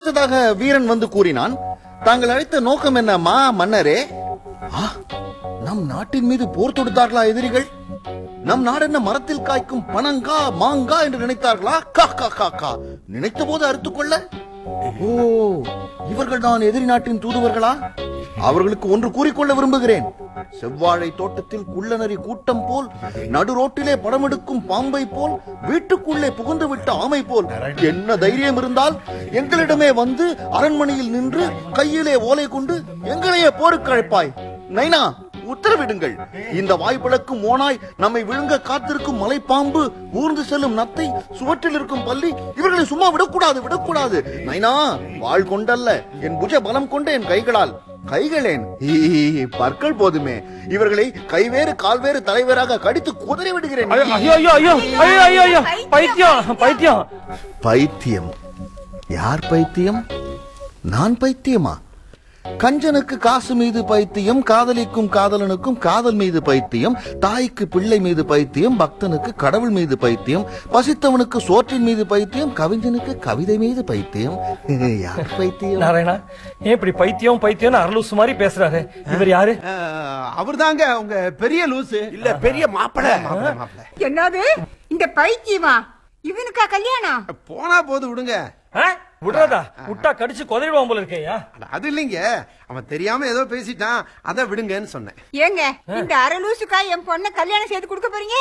அழைத்ததாக வீரன் வந்து கூறினான் தாங்கள் அழைத்த நோக்கம் என்ன மா மன்னரே ஆ, நம் நாட்டின் மீது போர் தொடுத்தார்களா எதிரிகள் நம் நாடு என்ன மரத்தில் காய்க்கும் பனங்கா மாங்கா என்று நினைத்தார்களா கா கா கா கா நினைத்த போது அறுத்துக்கொள்ள ஓ இவர்கள் தான் எதிரி நாட்டின் தூதுவர்களா அவர்களுக்கு ஒன்று கூறிக்கொள்ள விரும்புகிறேன் செவ்வாழை தோட்டத்தில் குள்ளநரி கூட்டம் போல் நடு ரோட்டிலே படமெடுக்கும் பாம்பை போல் வீட்டுக்குள்ளே புகுந்து விட்ட ஆமை போல் என்ன தைரியம் இருந்தால் எங்களிடமே வந்து அரண்மனையில் நின்று கையிலே ஓலை கொண்டு எங்களையே போருக்கு அழைப்பாய் நைனா உத்தரவிடுங்கள் இந்த வாய்ப்பிழக்கும் ஓனாய் நம்மை விழுங்க காத்திருக்கும் மலைப்பாம்பு ஊர்ந்து செல்லும் நத்தை சுவற்றில் இருக்கும் பள்ளி இவர்களை சும்மா விடக்கூடாது விடக்கூடாது நைனா வாழ் கொண்டல்ல என் புஜ பலம் கொண்ட என் கைகளால் கைகளேன் ஈ, பற்கள் போதுமே இவர்களை கைவேறு கால்வேறு தலைவேறாக கடித்து குதறி விடுகிறேன் ஐயோ ஐயோ ஐயோ ஐயோ ஐயோ ஐயோ ஐயோ பைத்தியம் பைத்தியம் பைத்தியம் யார் பைத்தியம் நான் பைத்தியமா கஞ்சனுக்கு காசு மீது பைத்தியம் காதலிக்கும் காதலனுக்கும் காதல் மீது பைத்தியம் தாய்க்கு பிள்ளை மீது பைத்தியம் பக்தனுக்கு கடவுள் மீது பைத்தியம் பசித்தவனுக்கு சோற்றின் மீது பைத்தியம் கவிஞனுக்கு கவிதை மீது பைத்தியம் யார் பைத்தியம் நாராயணா ஏன் இப்படி பைத்தியம் பைத்தியம் அரலூசு மாதிரி பேசுறாரு இவர் யாரு அவர்தாங்க உங்க பெரிய லூசு இல்ல பெரிய மாப்பிள என்னது இந்த பைத்தியமா இவனுக்கா கல்யாணம் போனா போது விடுங்க ஆ? விடுறதா விட்டா கடிச்சு குதறிடுவான் போல இருக்கேயா அட, அது இல்லைங்க அவன் தெரியாம ஏதோ பேசிட்டான் அதை விடுங்கன்னு சொன்னேன் ஏங்க இந்த அரலூசுக்கா என் பொண்ணை கல்யாணம் செய்து கொடுக்க போறீங்க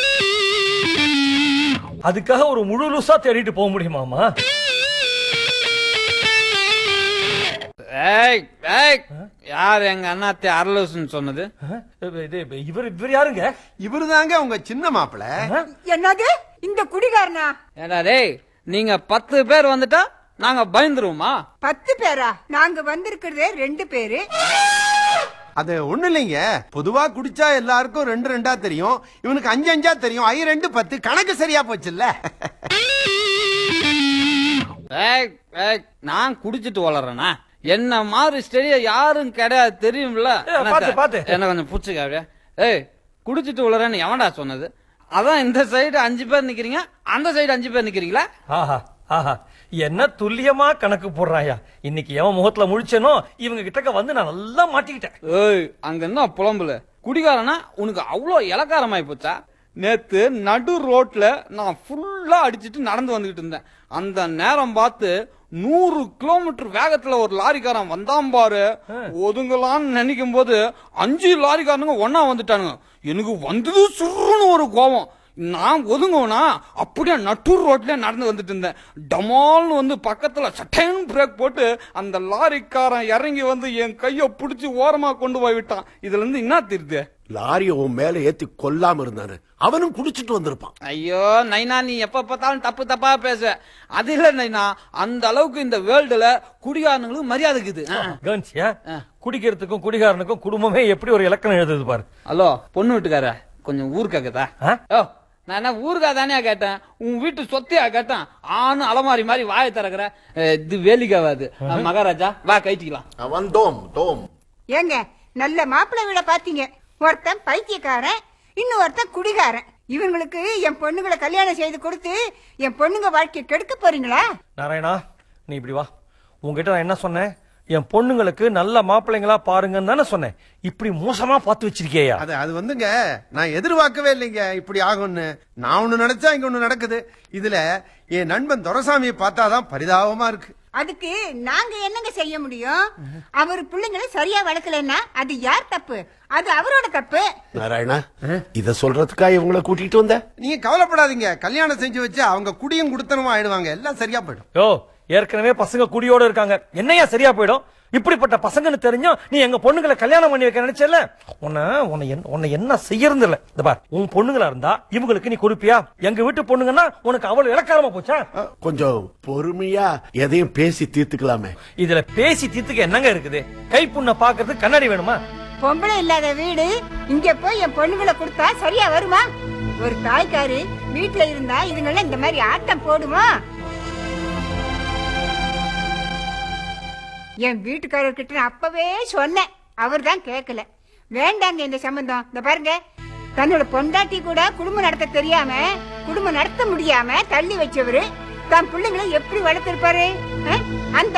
அதுக்காக ஒரு முழு லூசா தேடிட்டு போக முடியுமாமா ஏய் ஏய் யார் எங்க அண்ணாத்தை அரலூசுன்னு சொன்னது ஆ? இது இவர் இவர் யாருங்க இவருதாங்க உங்க சின்ன மாப்பிள என்னது இந்த குடிகாரனா ஏடா டேய் நீங்க பத்து பேர் வந்துட்டா நாங்க பயந்துருவோமா பத்து பேரா நாங்க வந்திருக்கிறதே ரெண்டு பேரு அது ஒண்ணு இல்லைங்க பொதுவா குடிச்சா எல்லாருக்கும் ரெண்டு ரெண்டா தெரியும் இவனுக்கு அஞ்சு அஞ்சா தெரியும் ஐ ரெண்டு பத்து கணக்கு சரியா போச்சுல்ல ஏய் ஏய் நான் குடிச்சிட்டு வளர்றேனா என்ன மாதிரி ஸ்டெடியா யாரும் கிடையாது தெரியும்ல ஏய், பாத்து, பாத்து. என்ன கொஞ்சம் புடிச்சுக்க அப்படியே ஏய் குடிச்சிட்டு வளரன்னு எவன்டா சொன்னது அதான் இந்த சைடு அஞ்சு பேர் நிக்கிறீங்க அந்த சைடு அஞ்சு பேர் நிக்கிறீங்களா ஆஹா ஆஹா என்ன துல்லியமா கணக்கு போடுறாயா இன்னைக்கு எவன் முகத்துல முழிச்சனோ இவங்க கிட்டக்க வந்து நான் நல்லா மாட்டிக்கிட்டேன் ஏய் அங்க என்ன புலம்புல குடிகாரனா உனக்கு அவ்வளோ இலக்காரமாய் போச்சா நேத்து நடு ரோட்ல நான் ஃபுல்லா அடிச்சிட்டு நடந்து வந்துகிட்டு இருந்தேன் அந்த நேரம் பார்த்து நூறு கிலோமீட்டர் வேகத்துல ஒரு லாரிக்காரன் வந்தான் பாரு ஒதுங்கலாம்னு நினைக்கும் போது அஞ்சு லாரிக்காரனுங்க ஒன்னா வந்துட்டானுங்க எனக்கு வந்தது சுருன்னு ஒரு கோவம் நான் ஒதுங்குவனா அப்படியே நட்டூர் ரோட்ல நடந்து வந்துட்டு இருந்தேன் டமால்னு வந்து பக்கத்துல சட்டைன்னு பிரேக் போட்டு அந்த லாரிக்காரன் இறங்கி வந்து என் கைய பிடிச்சி ஓரமா கொண்டு போய் விட்டான் இதுல இருந்து என்ன தெரியுது லாரிய உன் மேல ஏத்தி கொல்லாம இருந்தானு அவனும் குடிச்சிட்டு வந்திருப்பான் ஐயோ நைனா நீ எப்ப பார்த்தாலும் தப்பு தப்பா பேச அது இல்ல நைனா அந்த அளவுக்கு இந்த வேர்ல்டுல குடிகாரனுங்களுக்கு மரியாதை இருக்குது ஆ. கவனிச்சியா குடிக்கிறதுக்கும் குடிகாரனுக்கும் குடும்பமே எப்படி ஒரு இலக்கணம் எழுதுது பாரு ஹலோ பொண்ணு வீட்டுக்கார கொஞ்சம் ஊருக்கா கேட்டா ஆ? ஓ நான் என்ன ஊருக்கா தானே கேட்டேன் உன் வீட்டு சொத்தையா கேட்டேன் ஆணு அலமாரி மாதிரி வாயை திறக்கிற அஹ், இது வேலிக்காவாது அஹ், மகாராஜா வா கைட்டிக்கலாம் வந்தோம் தோம் ஏங்க நல்ல மாப்பிள்ளை வீட பாத்தீங்க ஒருத்தன் பைத்தியக்காரன் இன்னும் ஒருத்தன் குடிகாரன் இவங்களுக்கு என் பொண்ணுங்களை கல்யாணம் செய்து கொடுத்து என் பொண்ணுங்க வாழ்க்கையை கெடுக்க போறீங்களா நாராயணா நீ இப்படி வா உங்ககிட்ட நான் என்ன சொன்னேன் என் பொண்ணுங்களுக்கு நல்ல மாப்பிள்ளைங்களா பாருங்கன்னு தானே சொன்னேன் இப்படி மோசமா பார்த்து வச்சிருக்கேயா அது அது வந்துங்க நான் எதிர்பார்க்கவே இல்லைங்க இப்படி ஆகும்னு நான் ஒண்ணு நினைச்சா இங்க ஒண்ணு நடக்குது இதுல என் நண்பன் துரசாமியை பார்த்தாதான் பரிதாபமா இருக்கு அதுக்கு நாங்க என்னங்க செய்ய முடியும் அவர் பிள்ளைங்களை சரியா வளர்க்கலன்னா அது யார் தப்பு அது அவரோட தப்பு நாராயணா இத சொல்றதுக்கா இவங்கள கூட்டிட்டு வந்த நீங்க கவலைப்படாதீங்க கல்யாணம் செஞ்சு வச்சு அவங்க குடியும் குடுத்தனமா ஆயிடுவாங்க எல்லாம் சரியா போயிடும் யோ ஏற்கனவே பசங்க குடியோட இருக்காங்க என்னையா சரியா போயிடும் இப்படிப்பட்ட பசங்கன்னு தெரிஞ்சும் நீ எங்க பொண்ணுங்களை கல்யாணம் பண்ணி வைக்க நினைச்சல உன்னை உன்னை என்ன- உன்னை என்ன செய்யறது இல்ல இந்த பார் உன் பொண்ணுங்களா இருந்தா இவங்களுக்கு நீ கொடுப்பியா எங்க வீட்டு பொண்ணுங்கன்னா உனக்கு அவ்வளவு இலக்காரமா போச்சா அஹ், கொஞ்சம் பொறுமையா எதையும் பேசி தீர்த்துக்கலாமே இதுல பேசி தீர்த்துக்க என்னங்க இருக்குது கைப்புண்ண பாக்குறதுக்கு கண்ணாடி வேணுமா பொம்பளை இல்லாத வீடு இங்க போய் என் பொண்ணுங்களை கொடுத்தா சரியா வருமா ஒரு தாய்க்காரு வீட்டுல இருந்தா இதுங்கெல்லாம் இந்த மாதிரி ஆட்டம் போடுமா என் வீட்டுக்காரர்கிட்ட நான் அப்பவே சொன்னேன் அவர் தான் கேட்கல வேண்டாங்க இந்த சம்பந்தம் இந்த பாருங்க தன்னோட பொண்டாட்டி கூட குடும்பம் நடத்த தெரியாம குடும்பம் நடத்த முடியாம தள்ளி வச்சவரு தன் பிள்ளைங்களை எப்படி வளர்த்திருப்பாரு அஹ்? அந்த